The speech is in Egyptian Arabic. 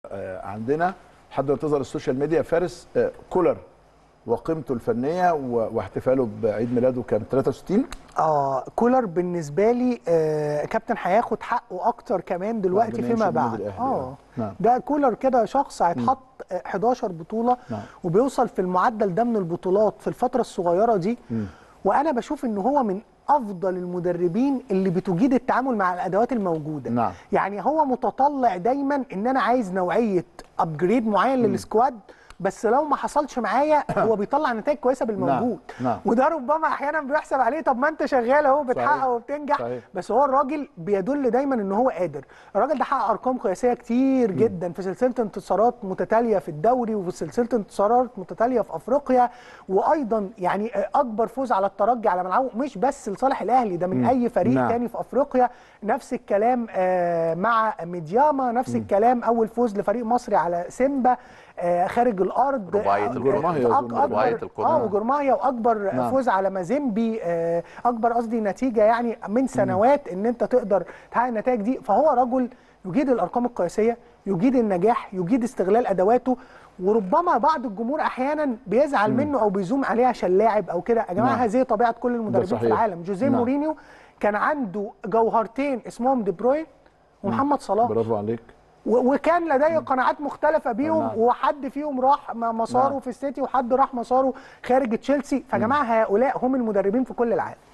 آه، عندنا لحد ما تظهر السوشيال ميديا فارس آه، كولر وقيمته الفنيه و- واحتفاله بعيد ميلاده كان 63 اه كولر بالنسبه لي آه كابتن هياخد حقه اكتر كمان دلوقتي بعد ما فيما يمشي من بعد النادي الأهلي، اه نعم. ده كولر كده شخص هيتحط آه، 11 بطوله نعم. وبيوصل في المعدل ده من البطولات في الفتره الصغيره دي وانا بشوف ان هو من افضل المدربين اللي بتجيد التعامل مع الادوات الموجوده نعم. يعني هو متطلع دايما ان انا عايز نوعيه ابجريد معين للسكواد بس لو ما حصلش معايا هو بيطلع نتائج كويسه بالموجود نعم. وده ربما احيانا بيحسب عليه طب ما انت شغال اهو بتحقق صحيح. وبتنجح صحيح. بس هو الراجل بيدل دايما ان هو قادر الراجل ده حقق ارقام قياسيه كتير جدا في سلسله انتصارات متتاليه في الدوري وفي سلسله انتصارات متتاليه في افريقيا وايضا يعني اكبر فوز على الترجي على ملعبه مش بس لصالح الاهلي ده من اي فريق نعم. تاني في افريقيا نفس الكلام آه، مع ميدياما نفس الكلام اول فوز لفريق مصري على سيمبا آه، خارج الارض رباعية آه، الجرماهية أك- أظن. أكبر- رباعية القطن. اه وجرماهيا واكبر نعم. فوز على مازيمبي آه، اكبر قصدي نتيجه يعني من سنوات ان انت تقدر تحقق النتائج دي فهو رجل يجيد الارقام القياسيه يجيد النجاح يجيد استغلال ادواته وربما بعض الجمهور احيانا بيزعل منه او بيزوم عليه عشان لاعب او كده يا جماعه نعم. هذه طبيعه كل المدربين في صحيح. العالم جوزيه نعم. مورينيو كان عنده جوهرتين اسمهم دي بروين ومحمد صلاح برافو عليك و- وكان لدي قناعات مختلفة بيهم نعم. وحد فيهم راح م- مساره نعم. في السيتي وحد راح مساره خارج تشيلسي فجماعة هؤلاء هم المدربين في كل العالم